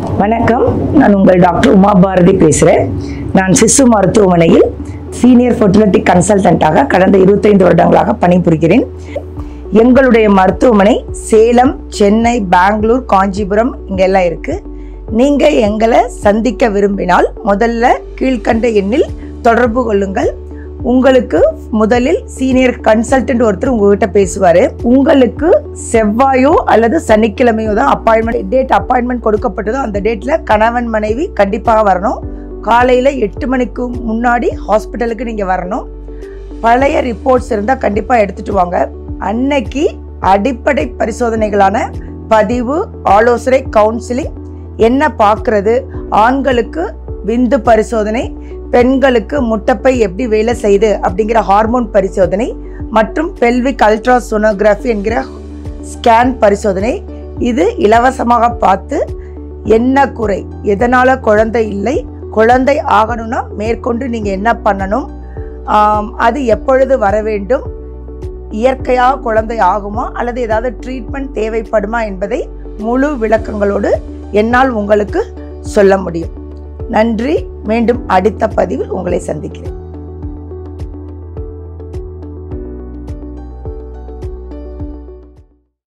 வணக்கம் நான் உங்கள் டாக்டர் உமா பாரதி பேசுகிறேன் நான் சிசு மருத்துவமனையில் சீனியர் ஃபெர்டிலிட்டி கன்சல்டண்ட்டாக கடந்த இருபத்தைந்து வருடங்களாக பணிபுரிகிறேன் எங்களுடைய மருத்துவமனை சேலம் சென்னை பெங்களூர் காஞ்சிபுரம் இங்கெல்லாம் இருக்குது நீங்கள் எங்களை சந்திக்க விரும்பினால் முதல்ல கீழ்க்கண்ட எண்ணில் தொடர்பு கொள்ளுங்கள் உங்களுக்கு முதலில் சீனியர் கன்சல்டன்ட் ஒருத்தர் உங்ககிட்ட பேசுவார் உங்களுக்கு செவ்வாயோ அல்லது சனிக்கிழமையோ தான் அப்பாயின்மெண்ட் டேட் அப்பாயின்மெண்ட் கொடுக்கப்பட்டதோ அந்த டேட்டில் கணவன் மனைவி கண்டிப்பாக வரணும் காலையில் எட்டு மணிக்கு முன்னாடி ஹாஸ்பிட்டலுக்கு நீங்கள் வரணும் பழைய ரிப்போர்ட்ஸ் இருந்தால் கண்டிப்பாக எடுத்துட்டு வாங்க அன்னைக்கு அடிப்படை பரிசோதனைகளான பதிவு ஆலோசனை கவுன்சிலிங் என்ன பார்க்கறது ஆண்களுக்கு விந்து பரிசோதனை பெண்களுக்கு முட்டைப்பை எப்படி வேலை செய்யுது அப்படிங்கிற ஹார்மோன் பரிசோதனை மற்றும் பெல்விக் அல்ட்ரா சோனோகிராஃபி என்கிற ஸ்கேன் பரிசோதனை இது இலவசமாக பார்த்து என்ன குறை எதனால குழந்தை இல்லை குழந்தை ஆகணும்னா மேற்கொண்டு நீங்கள் என்ன பண்ணணும் ஆம், அது எப்பொழுது வர வேண்டும் இயற்கையாக குழந்தை ஆகுமா அல்லது ஏதாவது ட்ரீட்மெண்ட் தேவைப்படுமா என்பதை முழு விளக்கங்களோடு என்னால் உங்களுக்கு சொல்ல முடியும் நன்றி மீண்டும் அடுத்த பதிவில் உங்களை சந்திக்கிறேன்